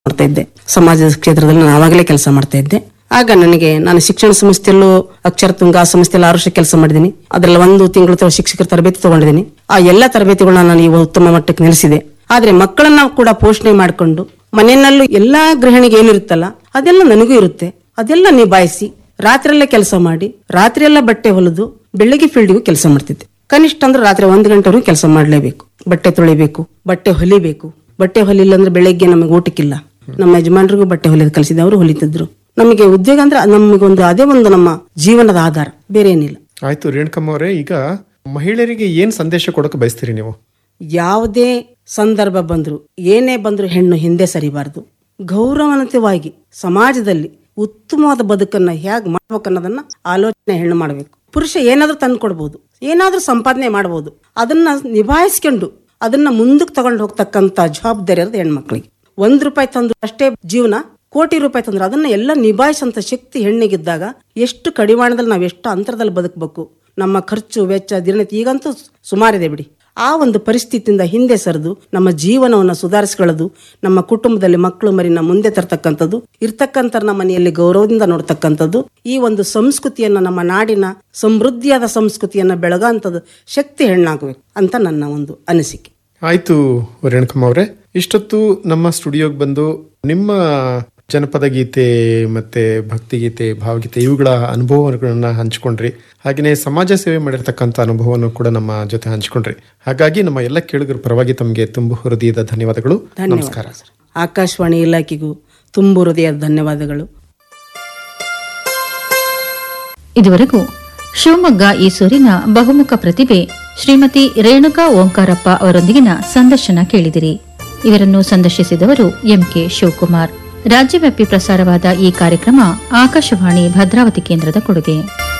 ಮಾಡ್ತಾ ಇದ್ದೆ ಸಮಾಜದ ಕ್ಷೇತ್ರದಲ್ಲಿ ನಾನು ಆವಾಗಲೇ ಕೆಲಸ ಮಾಡ್ತಾ ಇದ್ದೆ ಆಗ ನನಗೆ ನಾನು ಶಿಕ್ಷಣ ಸಂಸ್ಥೆಯಲ್ಲೂ ಅಕ್ಷರ ತುಂಗ ಆ ಸಂಸ್ಥೆಯಲ್ಲಿ ಆರು ವರ್ಷ ಕೆಲಸ ಮಾಡಿದ್ದೀನಿ ಅದರಲ್ಲಿ ಒಂದು ತಿಂಗಳು ತ- ಶಿಕ್ಷಕರ ತರಬೇತಿ ತಗೊಂಡಿದ್ದೀನಿ ಆ ಎಲ್ಲ ತರಬೇತಿಗಳನ್ನ ನಾನು ಇವಾಗ ಉತ್ತಮ ಮಟ್ಟಕ್ಕೆ ನಿಲ್ಲಿಸಿದೆ ಆದ್ರೆ ಮಕ್ಕಳನ್ನ ಕೂಡ ಪೋಷಣೆ ಮಾಡಿಕೊಂಡು ಮನೆಯಲ್ಲೂ ಎಲ್ಲಾ ಗೃಹಿಣಿಗೆ ಏನಿರುತ್ತಲ್ಲ ಅದೆಲ್ಲ ನನಗೂ ಇರುತ್ತೆ ಅದೆಲ್ಲ ನಿಭಾಯಿಸಿ ರಾತ್ರಿಯಲ್ಲೇ ಕೆಲಸ ಮಾಡಿ ರಾತ್ರಿಯೆಲ್ಲ ಬಟ್ಟೆ ಹೊಲಿದು ಬೆಳಿಗ್ಗೆ ಫೀಲ್ಡಿಗೂ ಕೆಲಸ ಮಾಡ್ತಿದ್ದೆ ಕನಿಷ್ಠ ಅಂದ್ರೆ ರಾತ್ರಿ ಒಂದು ಗಂಟೆವರೆಗೂ ಕೆಲಸ ಮಾಡಲೇಬೇಕು ಬಟ್ಟೆ ತೊಳಿಬೇಕು ಬಟ್ಟೆ ಹೊಲಿಬೇಕು ಬಟ್ಟೆ ಹೊಲಿಲ್ಲ ಅಂದ್ರೆ ಬೆಳಗ್ಗೆ ನಮಗೆ ಊಟಕ್ಕಿಲ್ಲ ನಮ್ಮ ಯಜಮಾನರಿಗೂ ಬಟ್ಟೆ ಹೊಲಿಯೋದು ಕಲಿಸಿದೆ ಅವರು ಹೊಲಿತಿದ್ರು ನಮಗೆ ಉದ್ಯೋಗ ಅಂದ್ರೆ ನಮಗೊಂದು ಅದೇ ಒಂದು ನಮ್ಮ ಜೀವನದ ಆಧಾರ ಬೇರೆ ಏನಿಲ್ಲ ಆಯ್ತು ರೇಣುಕಮ್ಮ ಅವರೇ ಈಗ ಮಹಿಳೆಯರಿಗೆ ಏನ್ ಸಂದೇಶ ಕೊಡಕ್ಕೆ ಬಯಸ್ತೀರಿ ನೀವು ಯಾವುದೇ ಸಂದರ್ಭ ಬಂದ್ರು ಏನೇ ಬಂದ್ರು ಹೆಣ್ಣು ಹಿಂದೆ ಸರಿಬಾರದು ಗೌರವಾನ್ವಿತವಾಗಿ ಸಮಾಜದಲ್ಲಿ ಉತ್ತಮವಾದ ಬದುಕನ್ನ ಹೇಗ್ ಮಾಡ್ಬೇಕನ್ನೋದನ್ನ ಆಲೋಚನೆ ಹೆಣ್ಣು ಮಾಡಬೇಕು ಪುರುಷ ಏನಾದ್ರೂ ತಂದು ಕೊಡ್ಬೋದು ಏನಾದ್ರೂ ಸಂಪಾದನೆ ಮಾಡಬಹುದು ಅದನ್ನ ನಿಭಾಯಿಸ್ಕೊಂಡು ಅದನ್ನ ಮುಂದಕ್ಕೆ ತಗೊಂಡು ಹೋಗ್ತಕ್ಕಂತ ಜವಾಬ್ದಾರಿ ಇರೋದು ಹೆಣ್ಮಕ್ಳಿಗೆ ಒಂದ್ ರೂಪಾಯಿ ತಂದ್ರು ಅಷ್ಟೇ ಜೀವನ ಕೋಟಿ ರೂಪಾಯಿ ತಂದ್ರು ಅದನ್ನ ಎಲ್ಲ ನಿಭಾಯಿಸಂತ ಶಕ್ತಿ ಹೆಣ್ಣಿಗಿದ್ದಾಗ ಎಷ್ಟು ಕಡಿವಾಣದಲ್ಲಿ ನಾವು ಎಷ್ಟು ಅಂತರದಲ್ಲಿ ಬದುಕಬೇಕು ನಮ್ಮ ಖರ್ಚು ವೆಚ್ಚ ದಿನನಿತ್ಯ ಈಗಂತೂ ಸುಮಾರಿದೆ ಬಿಡಿ ಆ ಒಂದು ಪರಿಸ್ಥಿತಿಯಿಂದ ಹಿಂದೆ ಸರಿದು ನಮ್ಮ ಜೀವನವನ್ನು ಸುಧಾರಿಸ್ಕೊಳ್ಳೋದು ನಮ್ಮ ಕುಟುಂಬದಲ್ಲಿ ಮಕ್ಕಳು ಮರಿನ ಮುಂದೆ ತರ್ತಕ್ಕಂಥದ್ದು ಇರ್ತಕ್ಕಂಥ ನಮ್ಮ ಮನೆಯಲ್ಲಿ ಗೌರವದಿಂದ ನೋಡ್ತಕ್ಕಂಥದ್ದು ಈ ಒಂದು ಸಂಸ್ಕೃತಿಯನ್ನ ನಮ್ಮ ನಾಡಿನ ಸಮೃದ್ಧಿಯಾದ ಸಂಸ್ಕೃತಿಯನ್ನ ಬೆಳಗಂಥದ್ದು ಶಕ್ತಿ ಹೆಣ್ಣಾಗಬೇಕು ಅಂತ ನನ್ನ ಒಂದು ಅನಿಸಿಕೆ ಆಯ್ತು ರೇಣುಕಮ್ಮ ಅವರೇ ಇಷ್ಟೊತ್ತು ನಮ್ಮ ಸ್ಟುಡಿಯೋಗೆ ಬಂದು ನಿಮ್ಮ ಜನಪದ ಗೀತೆ ಮತ್ತೆ ಭಕ್ತಿಗೀತೆ ಭಾವಗೀತೆ ಇವುಗಳ ಅನುಭವಗಳನ್ನ ಹಂಚ್ಕೊಂಡ್ರಿ ಹಾಗೆಯೇ ಸಮಾಜ ಸೇವೆ ಮಾಡಿರ್ತಕ್ಕಂಥ ಅನುಭವವನ್ನು ಕೂಡ ನಮ್ಮ ಜೊತೆ ಹಂಚ್ಕೊಂಡ್ರಿ ಹಾಗಾಗಿ ನಮ್ಮ ಎಲ್ಲ ಕೇಳುಗರ ಪರವಾಗಿ ತಮಗೆ ತುಂಬ ಹೃದಯದ ಧನ್ಯವಾದಗಳು ನಮಸ್ಕಾರ ಧನ್ಯವಾದ ಸರ್. ಆಕಾಶವಾಣಿ ಇಲಾಖೆಗೂ ತುಂಬು ಹೃದಯದ ಧನ್ಯವಾದಗಳು ಇದುವರೆಗೂ ಶಿವಮೊಗ್ಗ ಈಸೂರಿನ ಬಹುಮುಖ ಪ್ರತಿಭೆ ಶ್ರೀಮತಿ ರೇಣುಕಾ ಓಂಕಾರಪ್ಪ ಅವರೊಂದಿಗಿನ ಸಂದರ್ಶನ ಕೇಳಿದಿರಿ ಇವರನ್ನು ಸಂದರ್ಶಿಸಿದವರು ಎಂಕೆ ಶಿವಕುಮಾರ್ ರಾಜ್ಯವ್ಯಾಪಿ ಪ್ರಸಾರವಾದ ಈ ಕಾರ್ಯಕ್ರಮ ಆಕಾಶವಾಣಿ ಭದ್ರಾವತಿ ಕೇಂದ್ರದ ಕೊಡುಗೆ